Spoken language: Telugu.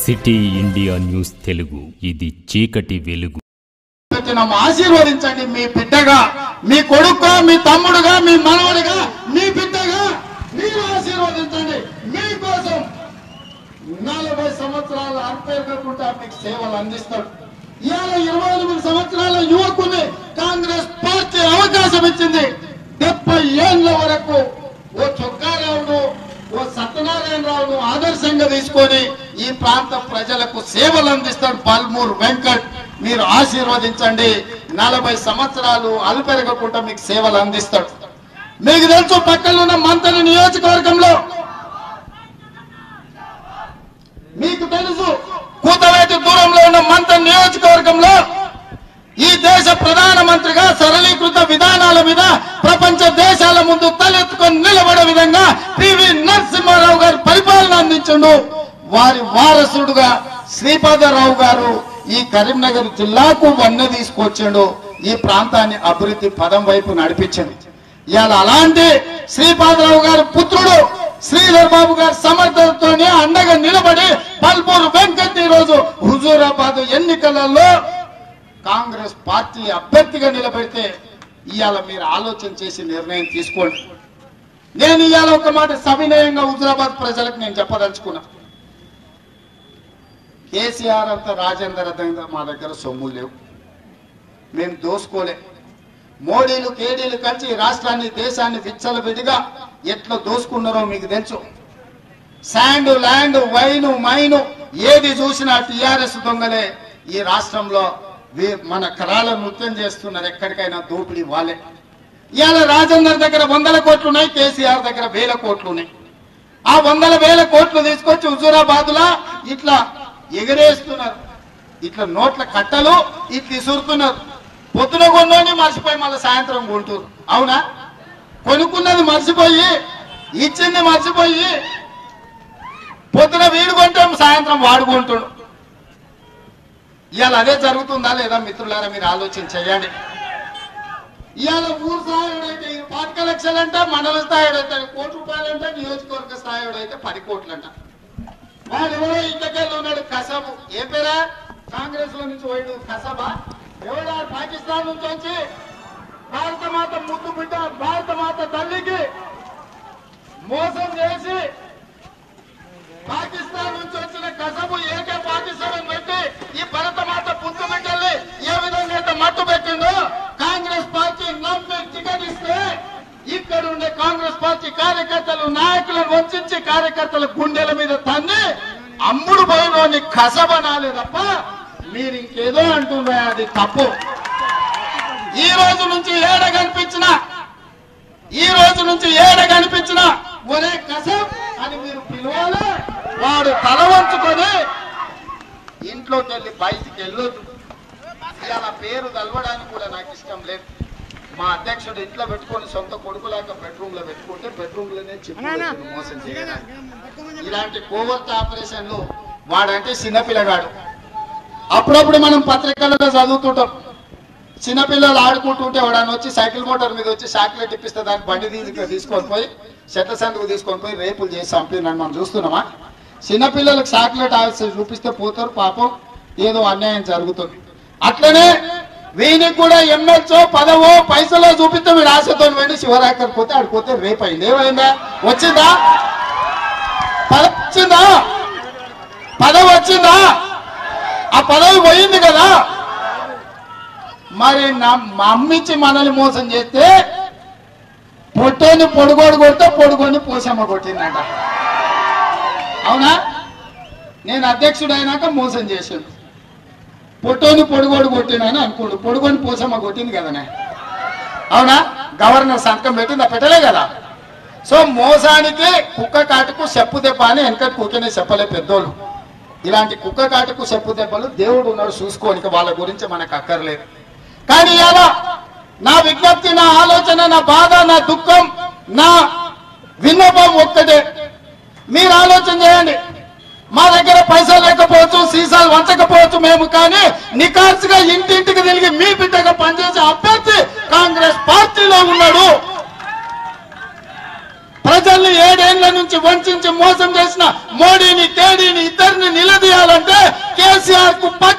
సిటీ ఇండియా న్యూస్ తెలుగు ఇది చీకటి వెలుగు పెట్టినాం ఆశీర్వదించండి మీ బిడ్డగా మీ కొడుకుగా మీ తమ్ముడుగా మీ మనవడిగా మీ బిడ్డగా మీరు ఆశీర్వదించండి మీకోసం నలభై సంవత్సరాల అర్పేరుకుంటా మీకు సేవలు అందిస్తాడు ఇవాళ ఇరవై ఎనిమిది సంవత్సరాల యువకుని కాంగ్రెస్ పార్టీ అవకాశం ఇచ్చింది డెబ్బై ఏళ్ల వరకు ఓ చొక్కారావును ఓ సత్యనారాయణరావును ఆదర్శంగా తీసుకొని ఈ ప్రాంత ప్రజలకు సేవలు అందిస్తాడు పల్మూరు వెంకట్ మీరు ఆశీర్వదించండి నలభై సంవత్సరాలు అలుపెరగకుండా మీకు సేవలు అందిస్తాడు మీకు తెలుసు పక్కన ఉన్న మంత్రి నియోజకవర్గంలో మీకు తెలుసు కూతవేటి దూరంలో ఉన్న మంత్రి నియోజకవర్గంలో ఈ దేశ ప్రధానమంత్రిగా సరళీకృత విధానాల మీద ప్రపంచ దేశాల ముందు తలెత్తుకొని నిలబడే విధంగా పివి నరసింహారావు గారు పరిపాలన అందించండు వారి వారసుడుగా శ్రీపాదరావు గారు ఈ కరీంనగర్ జిల్లాకు వన్న తీసుకొచ్చాడు ఈ ప్రాంతాన్ని అభివృద్ధి పదం వైపు నడిపించింది ఇవాళ అలాంటి శ్రీపాదరావు గారి పుత్రుడు శ్రీధర్ బాబు గారి సమర్థతతోనే అండగా నిలబడి పల్పూరు వెంకట్ ఈ రోజు హుజూరాబాద్ ఎన్నికలలో కాంగ్రెస్ పార్టీ అభ్యర్థిగా నిలబెడితే ఇవాళ మీరు ఆలోచన చేసి నిర్ణయం తీసుకోండి నేను ఇవాళ ఒక మాట సవినయంగా హుజూరాబాద్ ప్రజలకు నేను చెప్పదలుచుకున్నా కేసీఆర్ అంత రాజేందర్ అంత మా దగ్గర సొమ్ములు లేవు మేము దోసుకోలే మోడీలు కేడీలు కలిసి ఈ రాష్ట్రాన్ని దేశాన్ని విచ్చల విడిగా ఎట్లా దోసుకున్నారో మీకు తెలుసు శాండ్ ల్యాండ్ వైను మైను ఏది చూసినా టిఆర్ఎస్ దొంగలే ఈ రాష్ట్రంలో వీ- మన కళాల నృత్యం చేస్తున్నారు ఎక్కడికైనా దోపిడీ వాళ్ళే ఇవాళ రాజేందర్ దగ్గర వందల కోట్లు ఉన్నాయి కేసీఆర్ దగ్గర వేల కోట్లు ఉన్నాయి ఆ వందల వేల కోట్లు తీసుకొచ్చి హుజూరాబాద్ లా ఇట్లా ఎగరేస్తున్నారు ఇట్లా నోట్ల కట్టలు ఇట్లా ఇసురుతున్నారు పొద్దున కొన్నోని మర్చిపోయి మళ్ళీ సాయంత్రం కొంటారు అవునా కొనుక్కున్నది మర్చిపోయి ఇచ్చింది మర్చిపోయి పొద్దున వీడు కొంటే సాయంత్రం వాడుకుంటాడు ఇవాళ అదే జరుగుతుందా లేదా మిత్రులారా మీరు ఆలోచన చేయండి ఇవాళ ఊరు స్థాయిడు అయితే పాతిక లక్షలు అంట మండల స్థాయిడు అయితే కోటి రూపాయలు అంట నియోజకవర్గ స్థాయిడు అయితే పది కోట్లు అంట వాడు ఎవరో ఇంతకెళ్ళి ఉన్నాడు కసబు ఏ పేరా కాంగ్రెస్ లో నుంచి పోయాడు కసబా ఎవడా పాకిస్తాన్ నుంచి వచ్చి భారత మాత ముద్దు బిడ్డ భారత మాత తల్లికి మోసం చేసి పాకిస్తాన్ నుంచి వచ్చిన కసబు ఏకే పాకిస్తాన్ అని పెట్టి ఈ భరత మాత పుత్తు బిడ్డల్ని ఏ విధంగా అయితే మట్టు పెట్టిందో కాంగ్రెస్ పార్టీ నమ్మి టికెట్ ఇస్తే ఇక్కడ ఉండే కాంగ్రెస్ పార్టీ కార్యకర్తలు నాయకులను వంచి కార్యకర్తల గుండెల మీద తన్ని అమ్ముడు పోయినోని కసబనాలి తప్ప మీరు ఇంకేదో అంటున్నా అది తప్పు ఈ రోజు నుంచి ఏడ కనిపించిన ఈ రోజు నుంచి ఏడ కనిపించిన ఒరే కసం అని మీరు పిలవాలి వాడు తల వంచుకొని ఇంట్లోకి వెళ్ళి బయటికి వెళ్ళొద్దు ఇలా పేరు తలవడానికి కూడా నాకు ఇష్టం లేదు మా అధ్యక్షుడు ఇంట్లో పెట్టుకొని సొంత కొడుకులాగా బెడ్రూమ్ లో పెట్టుకుంటే బెడ్రూమ్ లోనే చెప్పు మోసం చేయడానికి ఇలాంటి కోవర్ట్ ఆపరేషన్లు వాడంటే చిన్నపిల్లగాడు అప్పుడప్పుడు మనం పత్రికలలో చదువుతుంటాం చిన్నపిల్లలు ఆడుకుంటుంటే వాడని వచ్చి సైకిల్ మోటార్ మీద వచ్చి చాక్లెట్ ఇప్పిస్తే దాన్ని బండి తీసుకు తీసుకొని పోయి చెట్ల సందుకు తీసుకొని పోయి రేపులు చేసి చంపినని మనం చూస్తున్నామా చిన్నపిల్లలకు చాక్లెట్ ఆశ చూపిస్తే పోతారు పాపం ఏదో అన్యాయం జరుగుతుంది అట్లనే వీనికి కూడా ఎమ్మెల్సో పదవో పైసలో చూపిస్తే వీడు ఆశతో వెళ్ళి శివరాకర్ పోతే ఆడిపోతే రేపు అయింది ఏమైందా వచ్చిందా పదవి వచ్చిందా పదవి వచ్చిందా ఆ పదవి పోయింది కదా మరి నా మా అమ్మిచ్చి మనల్ని మోసం చేస్తే పొట్టోని పొడుగోడు కొడితే పొడుగోని పోసమ్మ కొట్టిందంట అవునా నేను అధ్యక్షుడు అయినాక మోసం చేశాను పొట్టోని పొడుగోడు కొట్టినని అనుకోడు పొడుగోని పోసమ్మ కొట్టింది కదనే అవునా గవర్నర్ సంతకం పెట్టిందా పెట్టలే కదా సో మోసానికి కుక్క కాటుకు చెప్పు దెబ్బ అని వెనక కుక్కనే చెప్పలే పెద్దోళ్ళు ఇలాంటి కుక్క కాటుకు చెప్పు దెబ్బలు దేవుడు ఉన్నాడు చూసుకోనికి వాళ్ళ గురించి మనకు అక్కర్లేదు కానీ ఇలా నా విజ్ఞప్తి నా ఆలోచన నా బాధ నా దుఃఖం నా విన్నపం ఒక్కటే మీరు ఆలోచన చేయండి మా దగ్గర పైసలు లేకపోవచ్చు సీసాలు వంచకపోవచ్చు మేము కానీ నికార్సుగా ఇంటింటికి తిరిగి మీ బిడ్డగా పనిచేసే అభ్యర్థి కాంగ్రెస్ పార్టీలో ఉన్నాడు ప్రజల్ని ఏడేళ్ల నుంచి వంచి మోసం చేసిన మోడీని కేడీని ఇద్దరిని నిలదీయాలంటే కేసీఆర్ కు